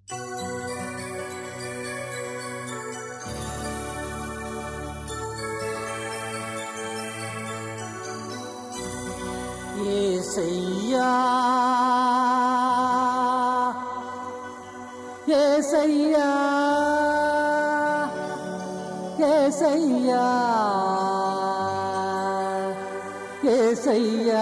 ఏసయ్యా ఏసయ్యా ఏసయ్యా ఏసయ్యా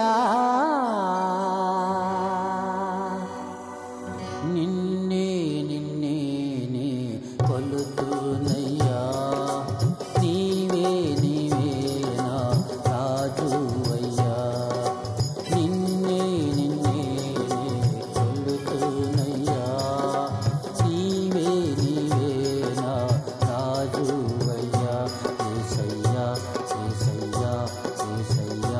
నిన్నే నిన్నే నే కొలుతునయ్యా నీవే నీవే నా రాజువయ్యా నిన్నే నిన్నే నే కొలుతునయ్యా నీవే నీవే నా రాజువయ్యా ఏసయ్యా ఏసయ్యా ఏసయ్యా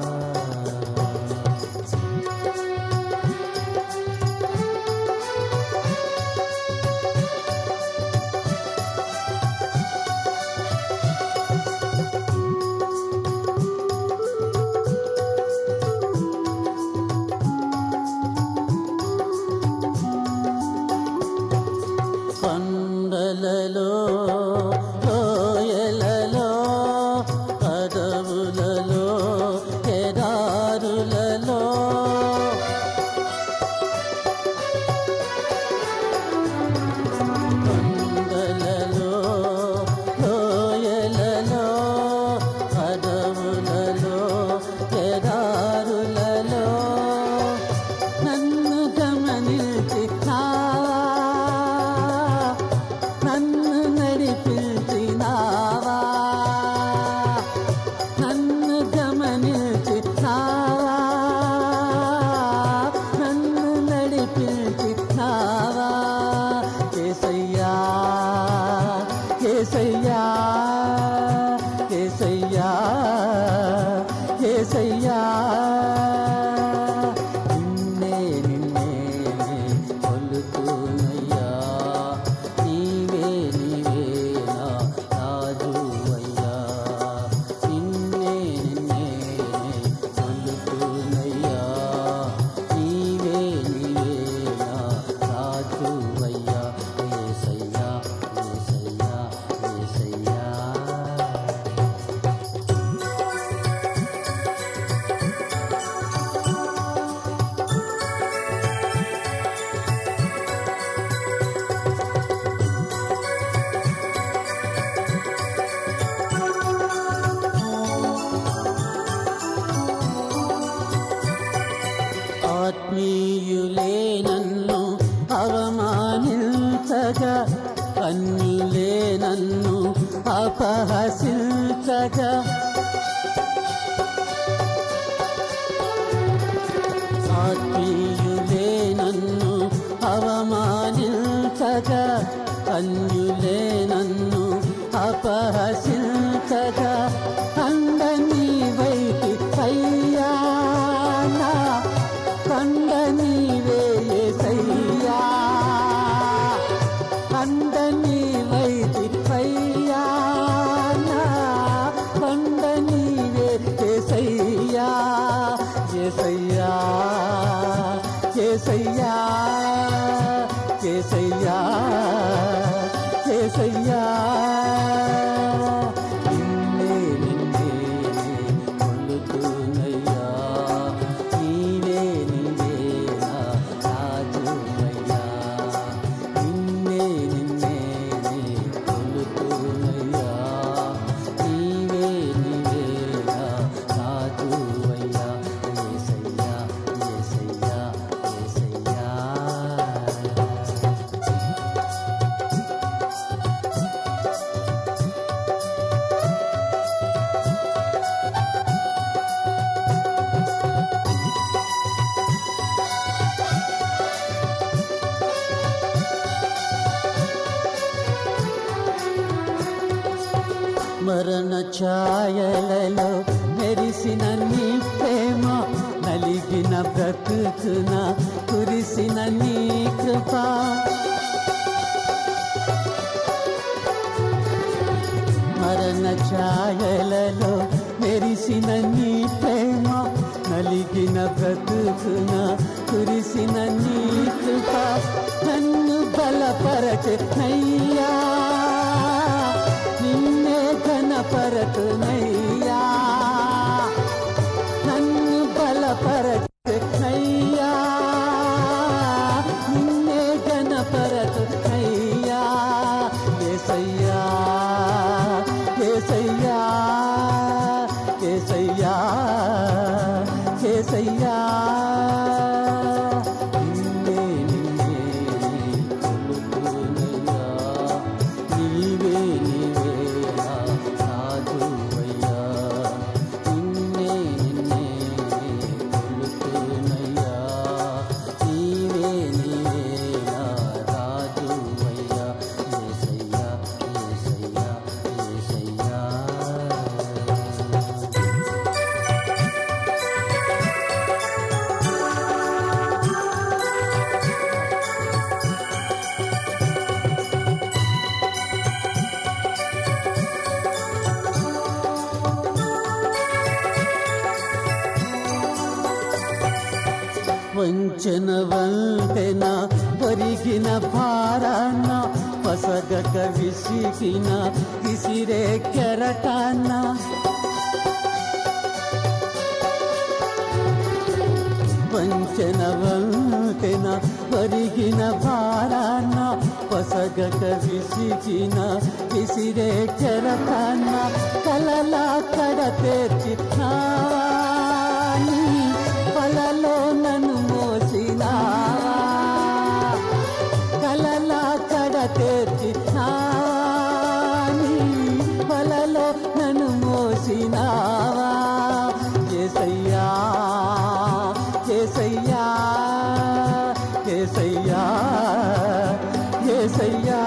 కొండలలో లోయలలో అడవులలో ఎడారులలో కొండలలో లోయలలో అడవులలో ఎడారులలో నన్ను గమనించినావా నన్ను నడిపించినావా నన్ను గమనించినావా నన్ను నడిపించినావా కేసయ్యా కేసయ్యా కేసయ్యా కేసయ్యా నిన్నే నిన్నే కొలుతున్నయ్యా నీవే నీవే నా రాజువయ్యా నిన్నే నిన్నే కొలుతున్నయ్యా నీవే నీవే నా రాజువయ్యా ఏసయ్యా ఏసయ్యా ఏసయ్యా ఆత్మీయులే నన్ను అవమానించగా అన్యులే నన్ను అపహసించగా ఆత్మీయులే నన్ను అవమానించగా అన్యులే నన్ను అపహసించగా అందని వైకి అయ్యానా కండ నీవే సయ్యా కండ నీవైతి పయ్యానా కండ నీవే సయ్యా ఏసయ్యా ఏసయ్యా ఏసయ్యా ఏసయ్యా నిన్నే నిన్నే కొలుతున్నయ్యా నీవే నీవే నా రాజువయ్యా నిన్నే నిన్నే కొలుతున్నయ్యా నీవే నీవే నా రాజువయ్యా ఏసయ్యా ఏసయ్యా ఏసయ్యా మరణ ఛాయలలో మెరిసిన నీ ప్రేమ నలిగిన బ్రతుకున కురిసిన నీ కృప మరణ ఛాయలలో మెరిసిన నీ ప్రేమ నలిగిన బ్రతుకున కురిసిన నీ కృప నన్ను బల బలపరచనయ్యా నిన్నే ఘనపరచునయ్యా నన్ను బలపరచనయ్యా నిన్నే ఘనపరచునయ్యా ఏసయ్యా ఏసయ్యా ఏసయ్యా ఏసయ్యా నిన్నే నిన్నే కొలుతునయ్యా నీవే నీవే నా రాజువయ్యా నిన్నే నిన్నే కొలుతునయ్యా నీవే నీవే నా రాజువయ్యా యేసయ్యా యేసయ్యా యేసయ్యా వంచన వంతెన ఒరిగిన భారాన పసగక విసిగిన విసిరే కెరటాన వంచన వంతెన ఒరిగిన భారాన పసగక విసిగిన విసిరే కెరటాన కలలా కడ తెచ్చి నాని పలలో నన్ను మోసినా కలలా కడ తెచ్చి నాని పలలో నన్ను మోసినావా ఏసయ్యా ఏసయ్యా ఏసయ్యా ఏసయ్యా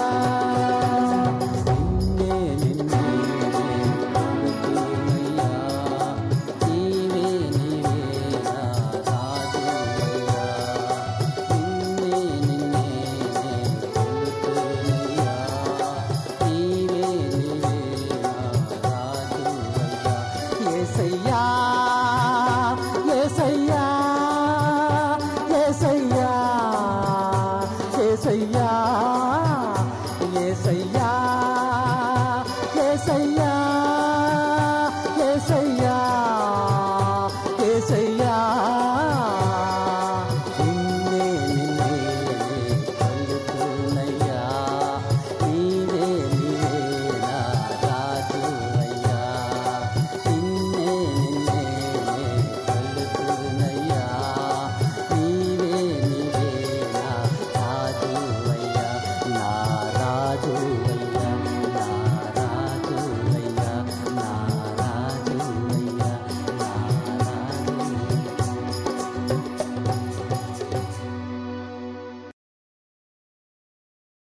నిన్నే నిన్నే కొలుతునయ్యా నీవే నీవే నా రాజువయ్యా నిన్నే నిన్నే కొలుతునయ్యా నీవే నీవే నా రాజువయ్యా యేసయ్యా యేసయ్యా యేసయ్యా యేసయ్యా